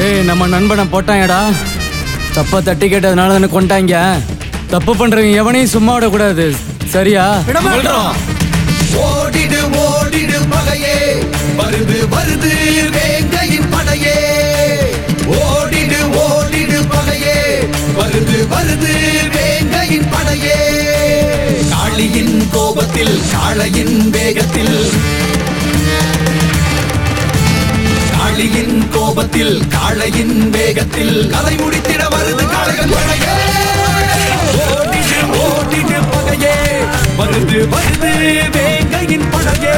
நம்ம நண்பனை போட்டாங்கடா தப்பா தட்டி கேட்டதுனால தானே கொண்டாங்க தப்பு பண்றவங்க எவனையும் சும்மா விடக்கூடாது சரியா ஓடிடு ஓடிடு பகையே வருது வருது வேங்கையின் படையே ஓடிடு ஓடிடு பகையே வருது வருது வேங்கையின் படையே காளியின் கோபத்தில் காளையின் வேகத்தில் காளியின் கோபத்தில் காளையின் வேகத்தில் கதை முடித்திட வருது காளைகள் படையே ஓடிடு ஓடிடு பகையே வருது வருது வேங்கையின் படையே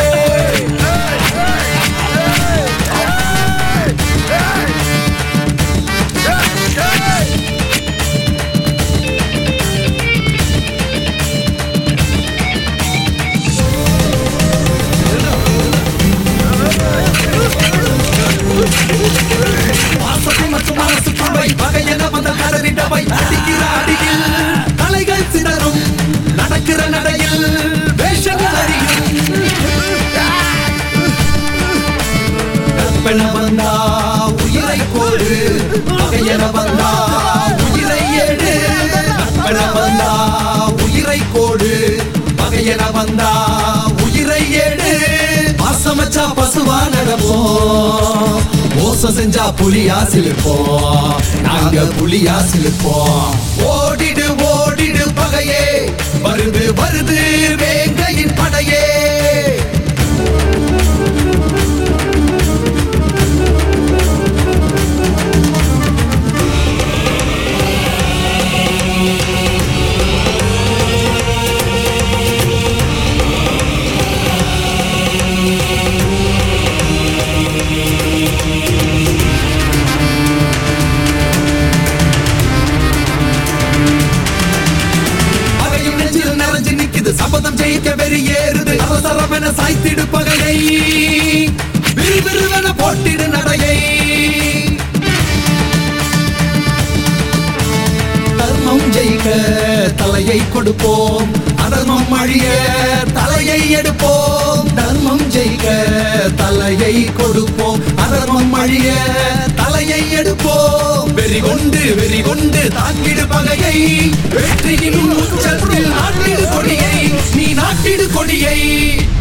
வாசத்தை மற்றும் மனசு கும்பை வகையென வந்த கதறிடவை அடிக்கிற அடியில் தலைகள் சிதறும் நடக்கிற நடையில் வேஷங்கள் அறியும் நட்பென வந்தா உயிரை கோடு வகையென வந்தா உயிரை ஏடு நட்பென வந்தா உயிரை கோடு வகையென வந்தா உயிரை ஏடு பாசமச்சா பசுவா நடப்போம் மோசம் செஞ்சா புலியா சிலிப்போம் நாங்க புலியா சிலிப்போம் ஓடிடு ஓடிடு பகையே வருது வருது வேங்கையின் படையே பகையும் நெஞ்சில் நிறைஞ்சு நிக்குது சபதம் ஜெயிக்க வெறியேறுது அவசரமென சாய்த்திடு பகையை விறுவிறுவென போட்டிடு நடையை தர்மம் ஜெயிக்க தலையை கொடுப்போம் அதர்மம் அழிய தலையை எடுப்போம் தர்மம் ஜெயிக்க தலையை கொடுப்போம் அதர்மம் அழிய தலையை எடுப்போம் வெறி கொண்டு வெறி கொண்டு தாக்கிடு பகையை வெற்றியின் உச்சத்தில் நாட்டிடு கொடியை நீ நாட்டிடு கொடியை